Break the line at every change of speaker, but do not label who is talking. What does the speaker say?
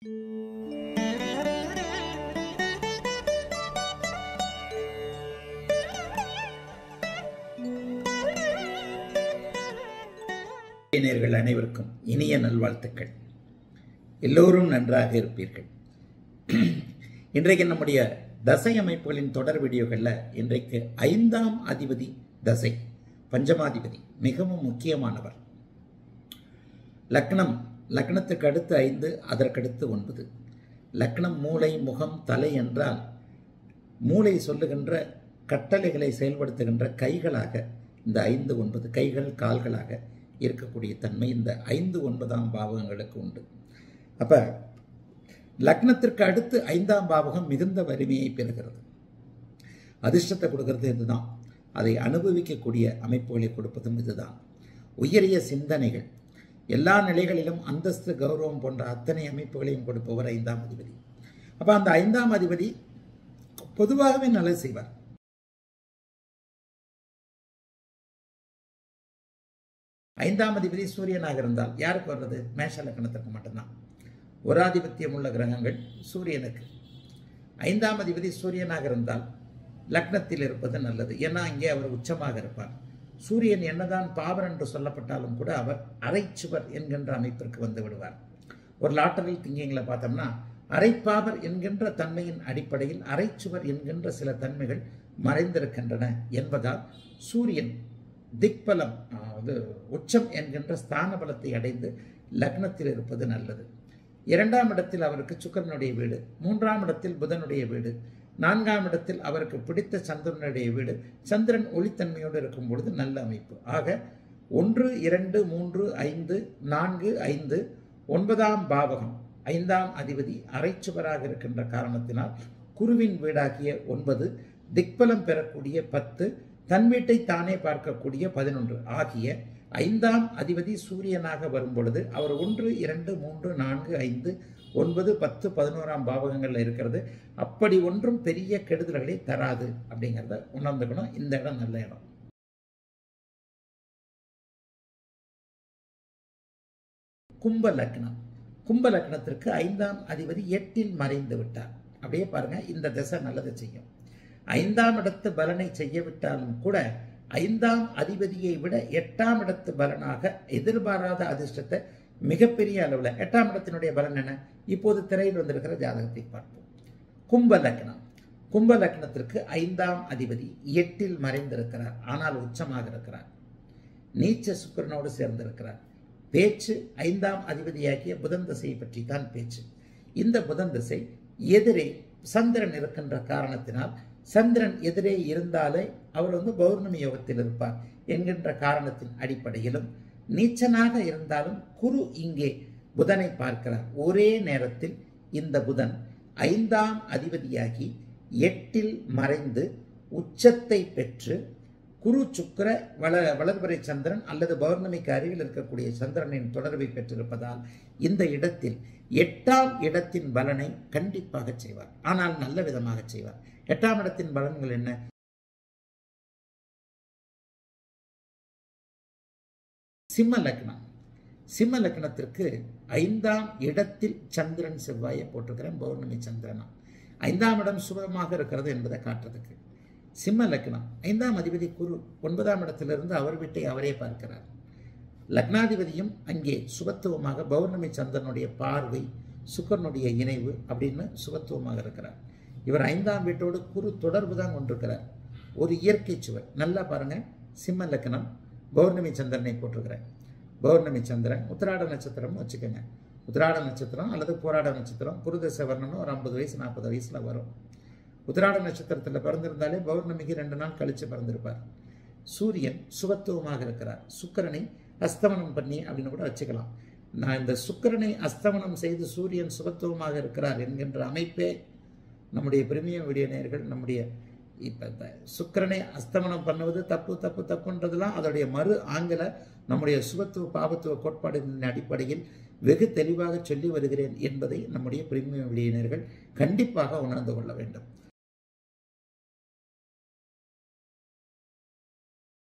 நேயர்கள் அனைவருக்கும் இனிய நல்வாழ்த்துக்கள் எல்லோரும் நன்றாக இருப்பீர்கள் இன்றைக்கு நம்முடைய தசை அமைப்புகளின் தொடர் வீடியோகளில் இன்றைக்கு ஐந்தாம் அதிபதி தசை பஞ்சமாதிபதி மிகவும் முக்கியமானவர் லக்னம் லக்னத்துக்கு அடுத்து ஐந்து அதற்கடுத்து ஒன்பது லக்னம் மூளை முகம் தலை என்றால் மூளை சொல்லுகின்ற கட்டளைகளை செயல்படுத்துகின்ற கைகளாக இந்த ஐந்து ஒன்பது கைகள் கால்களாக இருக்கக்கூடிய தன்மை இந்த ஐந்து ஒன்பதாம் பாவகங்களுக்கு உண்டு அப்ப லக்னத்திற்கு அடுத்து ஐந்தாம் பாவகம் மிகுந்த வலிமையை பெறுகிறது அதிர்ஷ்டத்தை கொடுக்கறது இதுதான் அதை அனுபவிக்கக்கூடிய அமைப்புகளை கொடுப்பதும் இதுதான் உயரிய சிந்தனைகள் எல்லா நிலைகளிலும் அந்தஸ்து கௌரவம் போன்ற அத்தனை அமைப்புகளையும் கொடுப்பவர் ஐந்தாம் அதிபதி அப்ப அந்த ஐந்தாம் அதிபதி பொதுவாகவே நல்லது செய்வார் ஐந்தாம் அதிபதி சூரியனாக இருந்தால் யாருக்கு வர்றது மேஷ லக்கணத்திற்கு மட்டும்தான் ஒரு ஆதிபத்தியம் உள்ள கிரகங்கள் சூரியனுக்கு ஐந்தாம் அதிபதி சூரியனாக இருந்தால் லக்னத்தில் இருப்பது நல்லது ஏன்னா இங்கே அவர் உச்சமாக இருப்பார் சூரியன் என்னதான் பாவர் என்று சொல்லப்பட்டாலும் கூட அவர் அரைச்சுவர் என்கின்ற அமைப்பிற்கு வந்து விடுவார் ஒரு லாட்டரல் திங்கிங்கில் பார்த்தோம்னா அரைப்பாவர் என்கின்ற தன்மையின் அடிப்படையில் அரைச்சுவர் என்கின்ற சில தன்மைகள் மறைந்திருக்கின்றன என்பதால் சூரியன் திக்பலம் அது உச்சம் என்கின்ற ஸ்தான பலத்தை அடைந்து லக்னத்தில் இருப்பது நல்லது இரண்டாம் இடத்தில் அவருக்கு சுக்கரனுடைய வீடு மூன்றாம் இடத்தில் புதனுடைய வீடு நான்காம் இடத்தில் அவருக்கு பிடித்த சந்திரனுடைய வீடு சந்திரன் ஒளித்தன்மையோடு இருக்கும் பொழுது நல்ல அமைப்பு ஆக ஒன்று இரண்டு மூன்று ஐந்து நான்கு ஐந்து ஒன்பதாம் பாவகம் ஐந்தாம் அதிபதி அரைச்சுவராக இருக்கின்ற காரணத்தினால் குருவின் வீடாகிய ஒன்பது திக்பலம் பெறக்கூடிய பத்து தன் வீட்டை தானே பார்க்கக்கூடிய பதினொன்று ஆகிய ஐந்தாம் அதிபதி சூரியனாக வரும் பொழுது அவர் ஒன்று இரண்டு மூன்று நான்கு ஐந்து ஒன்பது பத்து பதினோராம் பாவகங்கள்ல இருக்கிறது அப்படி ஒன்றும் பெரிய கெடுதல்களை தராது அப்படிங்கிறத உணர்ந்துக்கணும் இந்த இடம் நல்ல இடம் கும்ப லக்னம் கும்ப லக்னத்திற்கு ஐந்தாம் அதிபதி எட்டில் மறைந்து விட்டார் அப்படியே பாருங்க இந்த திசை நல்லது செய்யும் ஐந்தாம் இடத்து பலனை செய்யவிட்டாலும் கூட ஐந்தாம் அதிபதியை விட எட்டாம் இடத்து பலனாக எதிர்பாராத அதிர்ஷ்டத்தை மிகப்பெரிய அளவில் எட்டாம் இடத்தினுடைய பலன் என்ன இப்போது திரையில் வந்திருக்கிற ஜாதகத்தை பார்ப்போம் கும்ப லக்னம் கும்ப லக்னத்திற்கு ஐந்தாம் அதிபதி எட்டில் மறைந்திருக்கிறார் ஆனால் உச்சமாக இருக்கிறார் நீச்ச சுக்கரனோடு சேர்ந்திருக்கிறார் பேச்சு ஐந்தாம் அதிபதியாகிய புதன் திசையை பற்றி தான் பேச்சு இந்த புதன் திசை எதிரே சந்திரன் இருக்கின்ற காரணத்தினால் சந்திரன் எதிரே இருந்தாலே அவர் வந்து பௌர்ணமி யோகத்தில் இருப்பார் என்கின்ற காரணத்தின் அடிப்படையிலும் நீச்சனாக இருந்தாலும் குரு இங்கே புதனை பார்க்கிறார் ஒரே நேரத்தில் இந்த புதன் ஐந்தாம் அதிபதியாகி எட்டில் மறைந்து உச்சத்தை பெற்று குரு சுக்கர வள வளர்பறை சந்திரன் அல்லது பௌர்ணமிக்கு அருகில் இருக்கக்கூடிய சந்திரனின் தொடர்பை பெற்றிருப்பதால் இந்த இடத்தில் எட்டாம் இடத்தின் பலனை கண்டிப்பாக செய்வார் ஆனால் நல்ல விதமாக செய்வார் எட்டாம் இடத்தின் பலன்கள் என்ன சிம்ம லக்னம் சிம்ம லக்னத்திற்கு ஐந்தாம் இடத்தில் சந்திரன் செவ்வாயை போட்டிருக்கிறேன் பௌர்ணமி சந்திரனா ஐந்தாம் இடம் சுபமாக இருக்கிறது என்பதை காட்டுறதுக்கு சிம்ம லக்னம் ஐந்தாம் அதிபதி குரு ஒன்பதாம் இடத்திலிருந்து அவர் வீட்டை அவரே பார்க்கிறார் லக்னாதிபதியும் அங்கே சுபத்துவமாக பௌர்ணமி சந்திரனுடைய பார்வை சுக்கரனுடைய இணைவு அப்படின்னு சுபத்துவமாக இருக்கிறார் இவர் ஐந்தாம் வீட்டோடு குரு தொடர்பு தான் கொண்டிருக்கிறார் ஒரு இயற்கை சுவர் நல்லா பாருங்க சிம்ம லக்னம் பௌர்ணமி சந்திரனை போட்டிருக்கிறேன் பௌர்ணமி சந்திரன் உத்திராட நட்சத்திரம்னு வச்சுக்கோங்க உத்திராட நட்சத்திரம் அல்லது போராட நட்சத்திரம் குருதசை வரணும்னு ஒரு ஐம்பது வயசு நாற்பது வயசில் வரும் உத்திராட நட்சத்திரத்தில் பிறந்திருந்தாலே பௌர்ணமிக்கு ரெண்டு நாள் கழித்து பிறந்திருப்பார் சூரியன் சுபத்துவமாக இருக்கிறார் சுக்கரனை அஸ்தமனம் பண்ணி அப்படின்னு கூட வச்சுக்கலாம் நான் இந்த சுக்கரனை அஸ்தமனம் செய்து சூரியன் சுபத்துவமாக இருக்கிறார் என்கின்ற அமைப்பே நம்முடைய பிரிமியம் வீடியோ நேயர்கள் நம்முடைய இப்போ இந்த சுக்கரனை அஸ்தமனம் பண்ணுவது தப்பு தப்பு தப்புன்றதுலாம் அதோடைய மறு ஆங்கில நம்முடைய சுபத்துவ பாபத்துவ கோட்பாடுகளின் அடிப்படையில் வெகு தெளிவாக சொல்லி வருகிறேன் என்பதை நம்முடைய பிரிமியம் விழியினர்கள் கண்டிப்பாக உணர்ந்து கொள்ள வேண்டும்